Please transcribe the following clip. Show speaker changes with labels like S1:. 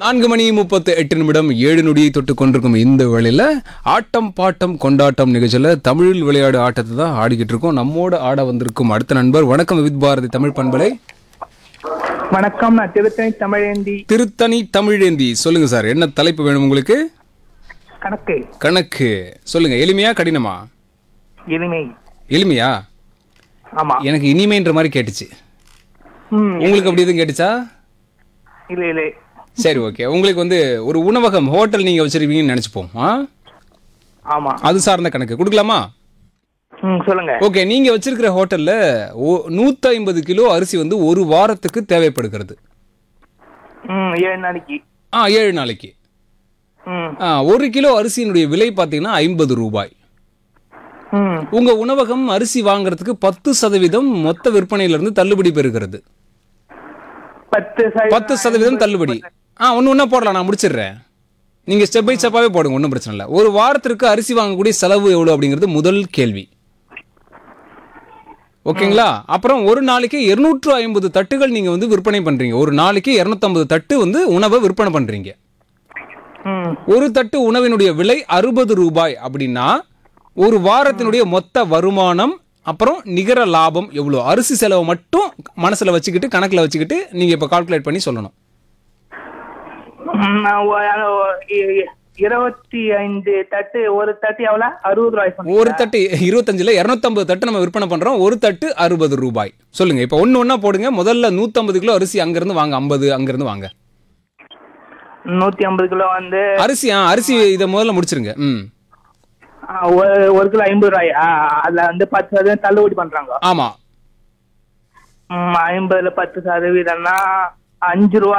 S1: நான்கு மணி முப்பத்து எட்டு நிமிடம் ஏழு நொடியை தொட்டு கொண்டிருக்கும் இந்த வேளையில ஆட்டம் பாட்டம் கொண்டாட்டம் நிகழ்ச்சியில் தமிழில் விளையாடு ஆட்டத்தை தான் ஆடிக்கிட்டு இருக்கோம் நம்மோட ஆட வந்திருக்கும் அடுத்த நண்பர் வணக்கம் வித் பாரதி தமிழ் பண்பலை
S2: வணக்கம் நான் திருத்தணி தமிழேந்தி
S1: திருத்தணி தமிழேந்தி சொல்லுங்க சார் என்ன தலைப்பு வேணும் உங்களுக்கு
S2: கணக்கு
S1: கணக்கு சொல்லுங்க எளிமையா கடினமா
S2: எளிமை
S1: எளிமையா
S2: ஆமா
S1: எனக்கு இனிமைன்ற மாதிரி கேட்டுச்சு
S2: ம்
S1: உங்களுக்கு அப்படி எதுவும் கேட்டுச்சா
S2: இல்ல இல்ல
S1: சரி ஓகே உங்களுக்கு வந்து ஒரு உணவகம் ஹோட்டல் நீங்க வச்சிருப்பீங்கன்னு நினைச்சுப்போம் ஆ
S2: ஆமா
S1: அது சார்ந்த கணக்கு கொடுக்கலாமா
S2: ம் சொல்லுங்க
S1: ஓகே நீங்க வச்சிருக்கிற ஹோட்டல்ல நூத்தி ஐம்பது கிலோ அரிசி வந்து ஒரு வாரத்துக்கு தேவைப்படுகிறது
S2: ம் ஏழு நாளைக்கு
S1: ஆ ஏழு நாளைக்கு
S2: ம்
S1: ஆ ஒரு கிலோ அரிசியினுடைய விலை பார்த்தீங்கன்னா ஐம்பது ரூபாய்
S2: ம்
S1: உங்க உணவகம் அரிசி வாங்குறதுக்கு பத்து சதவீதம் மொத்த விற்பனையிலிருந்து தள்ளுபடி பெறுகிறது
S2: பத்து சதவீதம்
S1: பத்து சதவீதம் தள்ளுபடி ஆ ஒன்று ஒன்றா போடலாம் நான் முடிச்சிடுறேன் நீங்க ஸ்டெப் பை ஸ்டெப்பாவே போடுங்க ஒன்றும் பிரச்சனை இல்லை ஒரு வாரத்திற்கு அரிசி வாங்கக்கூடிய செலவு எவ்வளோ அப்படிங்கிறது முதல் கேள்வி ஓகேங்களா அப்புறம் ஒரு நாளைக்கு இருநூற்று ஐம்பது தட்டுகள் நீங்க வந்து விற்பனை பண்றீங்க ஒரு நாளைக்கு இருநூத்தம்பது தட்டு வந்து உணவை விற்பனை பண்றீங்க
S2: ம்
S1: ஒரு தட்டு உணவினுடைய விலை அறுபது ரூபாய் அப்படின்னா ஒரு வாரத்தினுடைய மொத்த வருமானம் அப்புறம் நிகர லாபம் எவ்வளோ அரிசி செலவு மட்டும் மனசுல வச்சுக்கிட்டு கணக்குல வச்சுக்கிட்டு நீங்க இப்ப கால்குலேட் பண்ணி சொல்லணும்
S2: ம், நான் ஒ- அத ஒ- இ- இ- இருபத்தி ஐந்து தட்டு ஒரு தட்டு எவ்வளோ அறுபது ரூபாய் சொன்னீங்க.
S1: ஒரு தட்டு இருபத்தஞ்சுல இருநூத்தம்பது தட்டு நம்ம விற்பனை பண்றோம் ஒரு தட்டு அறுபது ரூபாய் சொல்லுங்க இப்ப ஒண்ணு ஒண்ணா போடுங்க முதல்ல நூத்தம்பது கிலோ அரிசி அங்கிருந்து வாங்க ஐம்பது அங்கிருந்து வாங்க
S2: நூத்தி ஐம்பது கிலோ வந்து
S1: அரிசி ஆ, அரிசி இதை முதல்ல முடிச்சிருங்க ம்
S2: ஆ, ஒரு ஒரு கிலோ ஐம்பது ரூபாய் ஆ, அதுல வந்து பத்து சதவீதம் தள்ளுபடி பண்றாங்க
S1: ஆமா
S2: ம், ஐம்பதுல பத்து சதவீதம்னா அஞ்சு ரூபா